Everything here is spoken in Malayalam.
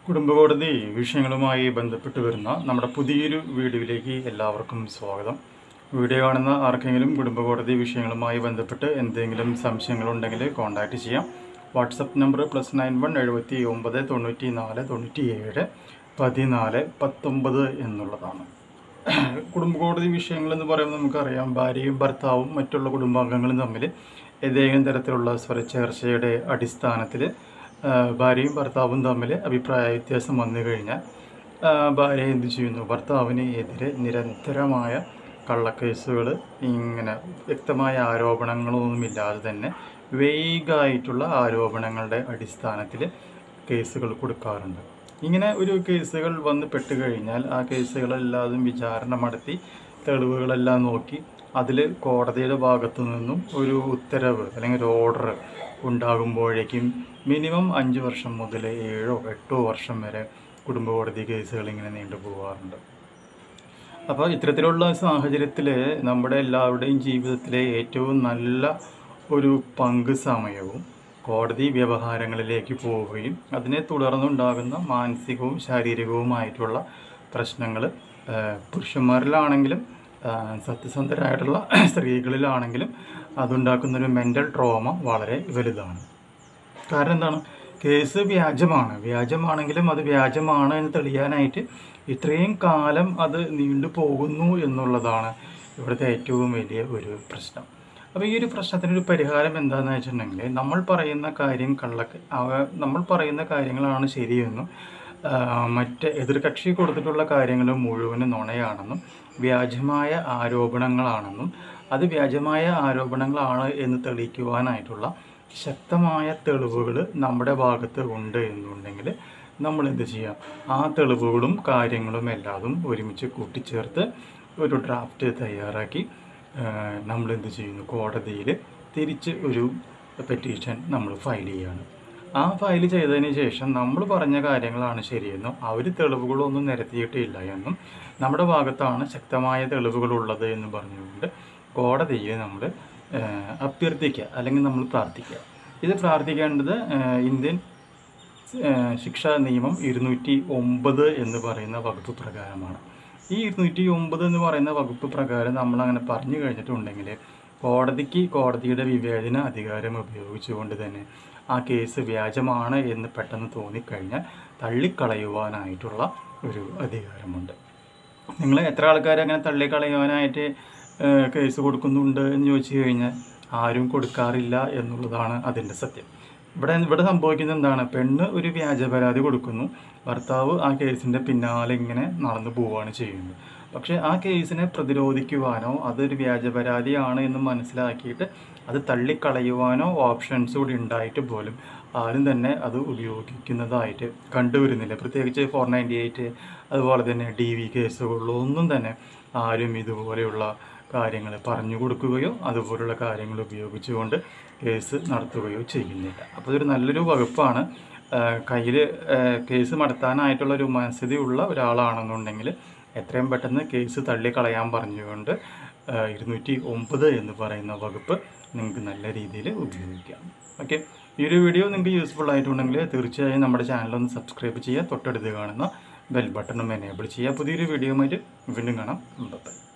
കുടുംബകോടതി വിഷയങ്ങളുമായി ബന്ധപ്പെട്ട് വരുന്ന നമ്മുടെ പുതിയൊരു വീഡിയോയിലേക്ക് എല്ലാവർക്കും സ്വാഗതം വീഡിയോ കാണുന്ന ആർക്കെങ്കിലും കുടുംബകോടതി വിഷയങ്ങളുമായി ബന്ധപ്പെട്ട് എന്തെങ്കിലും സംശയങ്ങളുണ്ടെങ്കിൽ കോൺടാക്റ്റ് ചെയ്യാം WhatsApp number plus nine one എഴുപത്തി ഒമ്പത് തൊണ്ണൂറ്റി നാല് തൊണ്ണൂറ്റി ഏഴ് പതിനാല് പത്തൊമ്പത് എന്നുള്ളതാണ് കുടുംബകോടതി വിഷയങ്ങൾ എന്ന് പറയുമ്പോൾ നമുക്കറിയാം ഭാര്യയും ഭർത്താവും മറ്റുള്ള കുടുംബാംഗങ്ങളും തമ്മിൽ ഏതെങ്കിലും തരത്തിലുള്ള സ്വരച്ചേർച്ചയുടെ അടിസ്ഥാനത്തിൽ ഭാര്യയും ഭർത്താവും തമ്മിൽ അഭിപ്രായ വ്യത്യാസം വന്നു കഴിഞ്ഞാൽ ആ, ഭാര്യ എന്ത് ചെയ്യുന്നു ഭർത്താവിന് എതിരെ നിരന്തരമായ കള്ളക്കേസുകൾ ഇങ്ങനെ വ്യക്തമായ ആരോപണങ്ങളൊന്നുമില്ലാതെ തന്നെ വേഗമായിട്ടുള്ള ആരോപണങ്ങളുടെ അടിസ്ഥാനത്തിൽ കേസുകൾ കൊടുക്കാറുണ്ട് ഇങ്ങനെ ഒരു കേസുകൾ വന്ന് പെട്ട് കഴിഞ്ഞാൽ ആ കേസുകളെല്ലാതും വിചാരണ നടത്തി തെളിവുകളെല്ലാം നോക്കി അതിൽ കോടതിയുടെ ഭാഗത്തു നിന്നും ഒരു ഉത്തരവ് അല്ലെങ്കിൽ ഒരു ഓർഡർ ഉണ്ടാകുമ്പോഴേക്കും മിനിമം അഞ്ച് വർഷം മുതൽ ഏഴോ എട്ടോ വർഷം വരെ കുടുംബ കോടതി കേസുകൾ ഇങ്ങനെ നീണ്ടു പോകാറുണ്ട് അപ്പോൾ ഇത്തരത്തിലുള്ള സാഹചര്യത്തിൽ നമ്മുടെ എല്ലാവരുടെയും ജീവിതത്തിലെ ഏറ്റവും നല്ല ഒരു പങ്ക് സമയവും കോടതി വ്യവഹാരങ്ങളിലേക്ക് പോവുകയും അതിനെ തുടർന്നുണ്ടാകുന്ന മാനസികവും ശാരീരികവുമായിട്ടുള്ള പ്രശ്നങ്ങൾ പുരുഷന്മാരിലാണെങ്കിലും ആ, സത്യസന്ധരായിട്ടുള്ള സ്ത്രീകളിലാണെങ്കിലും അതുണ്ടാക്കുന്നൊരു മെൻ്റൽ ട്രോമ വളരെ വലുതാണ് കാരണം എന്താണ് കേസ് വ്യാജമാണ് വ്യാജമാണെങ്കിലും അത് വ്യാജമാണ് എന്ന് തെളിയാനായിട്ട് ഇത്രയും കാലം അത് നീണ്ടു പോകുന്നു എന്നുള്ളതാണ് ഇവിടുത്തെ ഏറ്റവും വലിയ ഒരു പ്രശ്നം അപ്പോൾ ഈ ഒരു പ്രശ്നത്തിനൊരു പരിഹാരം എന്താണെന്ന് വെച്ചിട്ടുണ്ടെങ്കിൽ നമ്മൾ പറയുന്ന കാര്യം കള്ളക്ക് അവ- നമ്മൾ പറയുന്ന കാര്യങ്ങളാണ് ശരിയെന്നും ആ, മറ്റ് എതിർകക്ഷി കൊടുത്തിട്ടുള്ള കാര്യങ്ങൾ മുഴുവനും നുണയാണെന്നും വ്യാജമായ ആരോപണങ്ങളാണെന്നും അത് വ്യാജമായ ആരോപണങ്ങളാണ് എന്ന് തെളിയിക്കുവാനായിട്ടുള്ള ശക്തമായ തെളിവുകൾ നമ്മുടെ ഭാഗത്ത് ഉണ്ട് എന്നുണ്ടെങ്കിൽ നമ്മൾ എന്ത് ചെയ്യാം ആ തെളിവുകളും കാര്യങ്ങളും എല്ലാതും ഒരുമിച്ച് കൂട്ടിച്ചേർത്ത് ഒരു ഡ്രാഫ്റ്റ് തയ്യാറാക്കി നമ്മൾ എന്ത് ചെയ്യുന്നു കോടതിയിൽ തിരിച്ച് ഒരു പെറ്റീഷൻ നമ്മൾ ഫയൽ ചെയ്യുകയാണ് ആ ഫയൽ ചെയ്തതിന് ശേഷം നമ്മൾ പറഞ്ഞ കാര്യങ്ങളാണ് ശരിയെന്നും അവർ തെളിവുകളൊന്നും നിരത്തിയിട്ടില്ല എന്നും നമ്മുടെ ഭാഗത്താണ് ശക്തമായ തെളിവുകളുള്ളത് എന്ന് പറഞ്ഞുകൊണ്ട് കോടതിയിൽ നമ്മൾ അഭ്യർത്ഥിക്കുക അല്ലെങ്കിൽ നമ്മൾ പ്രാർത്ഥിക്കുക ഇത് പ്രാർത്ഥിക്കേണ്ടത് ഏഹ്, ഇന്ത്യൻ ഏഹ്, ശിക്ഷാ നിയമം ഇരുന്നൂറ്റി ഒമ്പത് എന്ന് പറയുന്ന വകുപ്പ് പ്രകാരമാണ് ഈ ഇരുന്നൂറ്റി ഒമ്പത് എന്ന് പറയുന്ന വകുപ്പ് പ്രകാരം നമ്മൾ അങ്ങനെ പറഞ്ഞു കഴിഞ്ഞിട്ടുണ്ടെങ്കിൽ കോടതിക്ക് കോടതിയുടെ വിവേചന അധികാരം ഉപയോഗിച്ചുകൊണ്ട് തന്നെ ആ കേസ് വ്യാജമാണ് എന്ന് പെട്ടെന്ന് തോന്നിക്കഴിഞ്ഞാൽ തള്ളിക്കളയുവാനായിട്ടുള്ള ഒരു അധികാരമുണ്ട് നിങ്ങൾ എത്ര ആൾക്കാർ അങ്ങനെ തള്ളിക്കളയുവാനായിട്ട് ഏഹ്, കേസ് കൊടുക്കുന്നുണ്ട് എന്ന് ചോദിച്ചു കഴിഞ്ഞാൽ ആരും കൊടുക്കാറില്ല എന്നുള്ളതാണ് അതിൻ്റെ സത്യം ഇവിടെ ഇവിടെ സംഭവിക്കുന്നത് എന്താണ് പെണ്ണ് ഒരു വ്യാജ പരാതി കൊടുക്കുന്നു ഭർത്താവ് ആ കേസിൻ്റെ പിന്നാലെ ഇങ്ങനെ നടന്നു പോവുകയാണ് ചെയ്യുന്നത് പക്ഷേ ആ കേസിനെ പ്രതിരോധിക്കുവാനോ അതൊരു വ്യാജ പരാതിയാണ് എന്ന് മനസ്സിലാക്കിയിട്ട് അത് തള്ളിക്കളയുവാനോ ഓപ്ഷൻസ് കൂടി ഉണ്ടായിട്ട് പോലും ആരും തന്നെ അത് ഉപയോഗിക്കുന്നതായിട്ട് കണ്ടുവരുന്നില്ല പ്രത്യേകിച്ച് ഫോർ നയൻറ്റി എയ്റ്റ് അതുപോലെ തന്നെ ഡി വി കേസുകളിലൊന്നും തന്നെ ആരും ഇതുപോലെയുള്ള കാര്യങ്ങൾ പറഞ്ഞു കൊടുക്കുകയോ അതുപോലുള്ള കാര്യങ്ങൾ ഉപയോഗിച്ചുകൊണ്ട് കേസ് നടത്തുകയോ ചെയ്യുന്നില്ല അപ്പോൾ ഇതൊരു നല്ലൊരു വകുപ്പാണ് കയ്യിൽ കേസ് നടത്താനായിട്ടുള്ള ഒരു മനസ്ഥിതിയുള്ള ഒരാളാണെന്നുണ്ടെങ്കിൽ എത്രയും പെട്ടെന്ന് കേസ് തള്ളിക്കളയാൻ പറഞ്ഞുകൊണ്ട് ആ, ഇരുന്നൂറ്റി ഒമ്പത് എന്ന് പറയുന്ന വകുപ്പ് നിങ്ങൾക്ക് നല്ല രീതിയിൽ ഉപയോഗിക്കാം ഓക്കെ ഈ ഒരു വീഡിയോ നിങ്ങൾക്ക് യൂസ്ഫുൾ ആയിട്ടുണ്ടെങ്കിൽ തീർച്ചയായും നമ്മുടെ ചാനലൊന്ന് സബ്സ്ക്രൈബ് ചെയ്യുക തൊട്ടടുത്ത് കാണുന്ന ബെൽ ബട്ടണും എനേബിൾ ചെയ്യുക പുതിയൊരു വീഡിയോയുമായിട്ട് വീണ്ടും കാണാം ബൈ